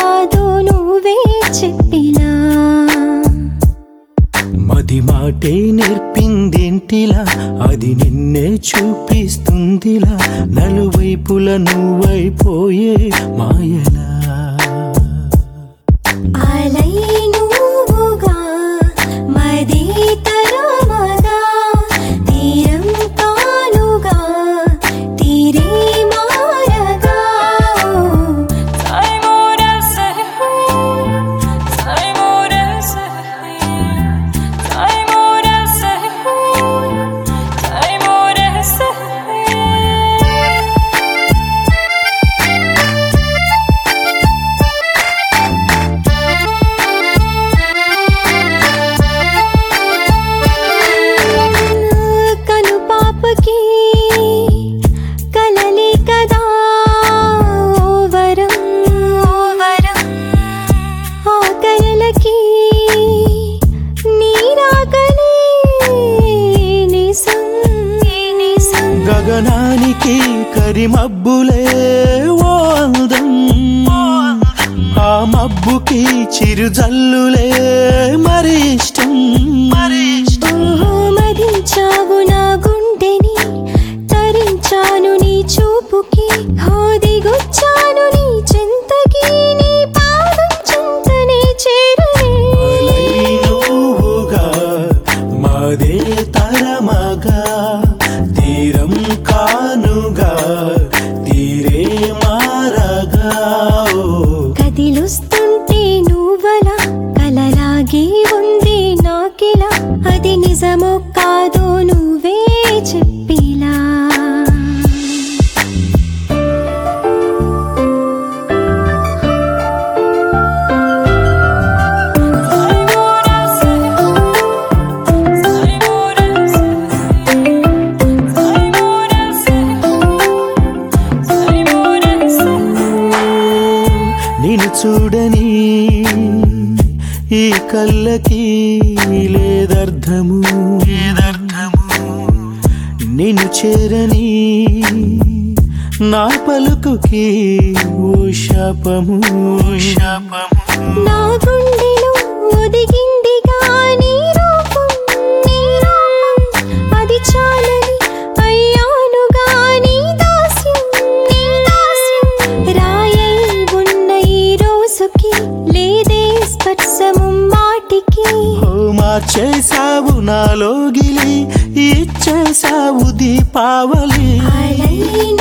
కాదో నువ్వే చెప్పినా మది మాటే నేర్పిందేంటిలా అది నిన్నే చూపిస్తుందిలా నలువైపుల నువ్వైపోయే మాయలా అలై నువ్వుగా మది తరమగా తీరం కానుగా తీరే మారగా కను పాపకి కలలే కదా ఓ వరం ఓ వరం ఆ కలలకి నీరాగలే నిసం నిసం గగనానికి కరిమబ్బులే ఓ అందం ఆ మబ్బుకి చిరుజల్లులే మరి ఇష్టం మరి ఇష్టం ఓహో మదించావు నా గుండెని తరించాను నీ చూపుకి హోదిగొచ్చాను నీ చింతకి నీ పాదం చింతనే చేరనే నువ్వుగా మాదే తరమగా తీరం కానుగా తీరే మారగా ఓ. కదిలుస్తుంటే నువ్వలా కలలాగే ఉంది నాకిలా అది నిజమో కాదో నువ్వే చెప్పిలా నిన్ను చూడని ఈ కళ్ళకి లేదర్థము లేదర్థము నిన్ను చేరని నా పలుకుకి ఓ శాపము ఓ శాపము నా గుండెలో ఒదిగిందిగా నీ రూపం నీ రూపం అది చాలని అయ్యానుగా నీ దాస్యం నీ దాస్యం రాయై ఉన్న ఈ రోజుకి లేదే స్పర్శము మాటికి ఓ మార్చేసావు నాలోగిలి ఇచ్చేసావు దీపావళి అలై